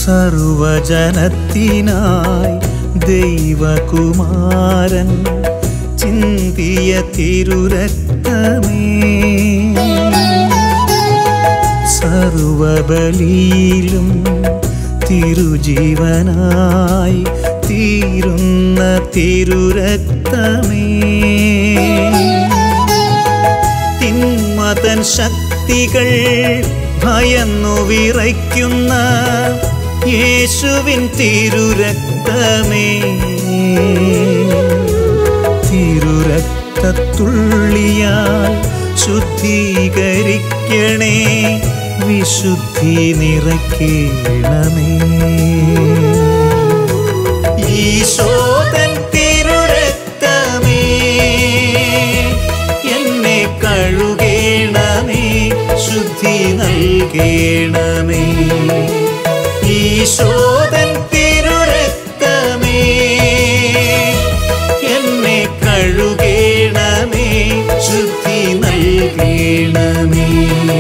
സർവജനത്തിനായി ദൈവകുമാരൻ ചിന്തിയ തിരുരക്തമേ സർവബലിയിലും തിരുജീവനായി തീരുന്ന തിരുരക്തമേ തിന്മതൻ ശക്തികൾ ഭയന്നു വിറയ്ക്കുന്ന യേശുവിൻ തിരുരക്തമേ തിരുരക്തത്തുള്ളിയാൽ ശുദ്ധീകരിക്കണേ വിശുദ്ധി നിറയ്ക്കണമേ ഈശോതൻ തിരുരക്തമേ എന്നെ കഴുകേണമേ ശുദ്ധി നൽകേണമേ ഈശോതൻ തിരുരക്തമേ എന്നെ കഴുകേണമേ ശുദ്ധി നൽകേണമേ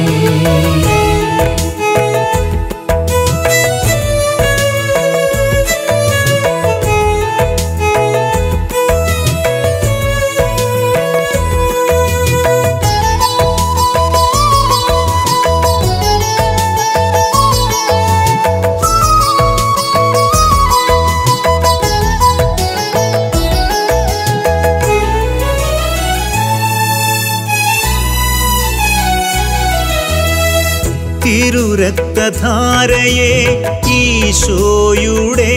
തിരുരക്തധാരയെ ഈശോയുടെ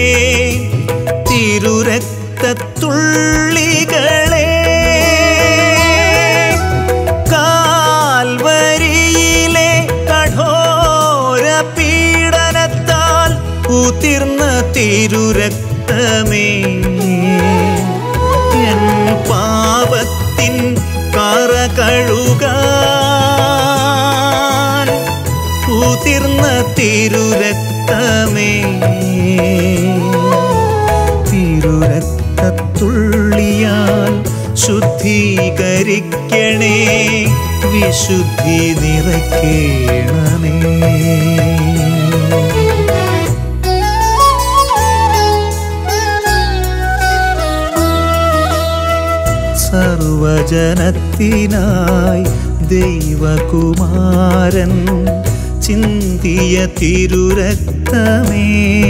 തിരുരക്തത്തുള്ളികളെ കാൽവരിയിലെ കഠോര പീഡനത്താൽ ഉതിർന്ന തിരുരക്തമേ എൻ പാപത്തിൻ കറ കഴുകാൻ ഉതിർന്ന തിരുരക്തമേ തിരുരക്തത്തുള്ളിയാൽ ശുദ്ധീകരിക്കണേ വിശുദ്ധി നിറയ്ക്കണമേ സർവജനത്തിനായി ദൈവകുമാരൻ ചിന്തിയ തിരുരക്തമേ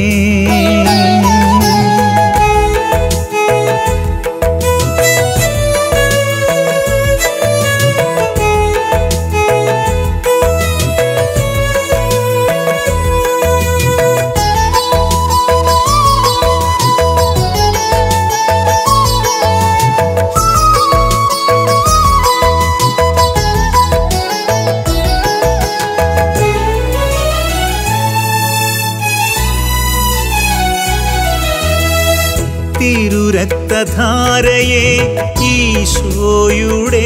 തിരുരക്തധാരയെ ഈശോയുടെ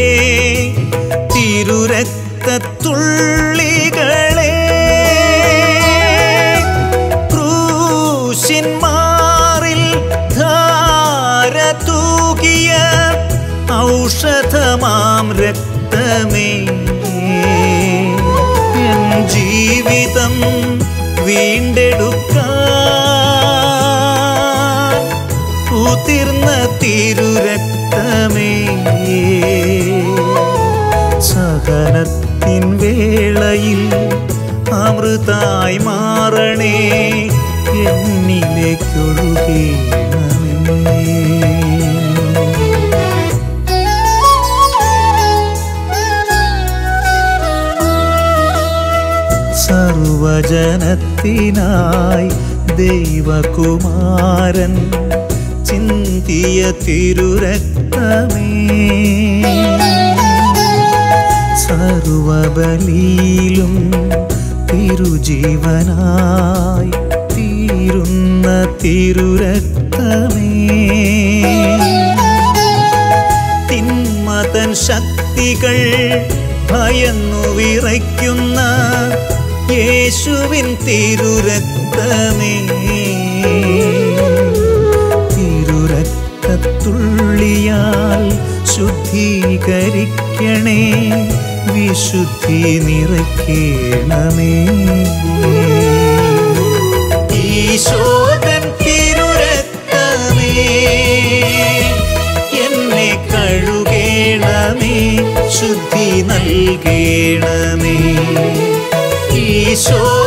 തിരുരക്തത്തുള്ളികളെ ക്രൂശിന്മാറിൽ ധാര തൂകിയ ഔഷധമാം രക്തമേ എൻ ജീവിതം വീണ്ടെടുക്കാൻ ഉതിർന്ന തിരുരക്തമേ സഹനത്തിൻ വേളയിൽ അമൃതായി മാറണേ എന്നിലേക്കൊഴുകേണമേ സർവജനത്തിനായി ദൈവകുമാരൻ ചിന്തിയ തിരുരക്തമേ സർവബലിയിലും തിരുജീവനായി തീരുന്ന തിരുരക്തമേ തിന്മതൻ ശക്തികൾ ഭയന്നു വിറയ്ക്കുന്ന യേശുവിൻ തിരുരക്തമേ തിരുരക്തത്തുള്ളിയാൽ ശുദ്ധീകരിക്കണേ വിശുദ്ധി നിറയ്ക്കണമേ നൽകേണമേ ഈശോ